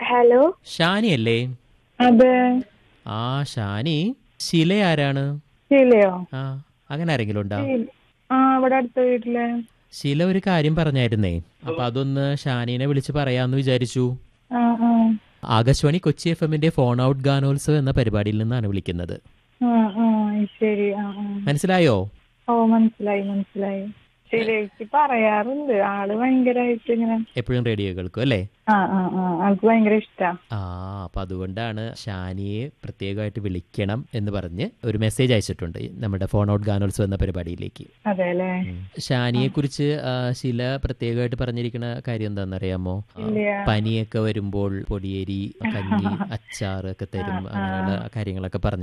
Hello Shani അല്ലേ അതെ ആ ഷാനി ശില ആരാണ് ശീലയോ ആ അങ്ങനെ ആരെങ്കിലും ഉണ്ടോ ആ ഇവിടെ അടുത്ത വീട്ടിലെ ശില ഒരു കാര്യം പറഞ്ഞായിരുന്നേ അപ്പൊ അതൊന്ന് ഷാനിനെ വിളിച്ച് പറയാന്ന് വിചാരിച്ചു ആ ആ ആകാശവാണി കൊച്ചി എഫ് എമ്മിന്റെ ഫോൺ ഔട്ട് ഗാനോത്സവം എന്ന പരിപാടിയിൽ നിന്നാണ് വിളിക്കുന്നത് ആ ആ ശരി ആ ആ മനസ്സിലായോ ഓ മനസ്സിലായി മനസ്സിലായി ശരിയായിട്ട് പറയാറുണ്ട് ആള് ഭയങ്കരമായിട്ട് ഇങ്ങനെ എപ്പോഴും റേഡിയോ കേൾക്കും അല്ലേ ആ ആ ആ ആൾക്ക് ഭയങ്കര ഇഷ്ടാ ആ അപ്പൊ അതുകൊണ്ടാണ് ഷാനിയെ പ്രത്യേകമായിട്ട് വിളിക്കണം എന്ന് പറഞ്ഞ് ഒരു മെസ്സേജ് അയച്ചിട്ടുണ്ട് നമ്മുടെ ഫോൺ ഔട്ട് ഗാനോത്സവം എന്ന പരിപാടിയിലേക്ക് അതെ അല്ലേ ഷാനിയെ കുറിച്ച് ശില പ്രത്യേകമായിട്ട് പറഞ്ഞിരിക്കുന്ന കാര്യം എന്താണെന്നറിയാമോ ആ, ഇല്ല. പനിയൊക്കെ വരുമ്പോൾ പൊടിയേരി കഞ്ഞി അച്ചാറ് ഒക്കെ തരും അങ്ങനെയുള്ള കാര്യങ്ങളൊക്കെ പറഞ്ഞു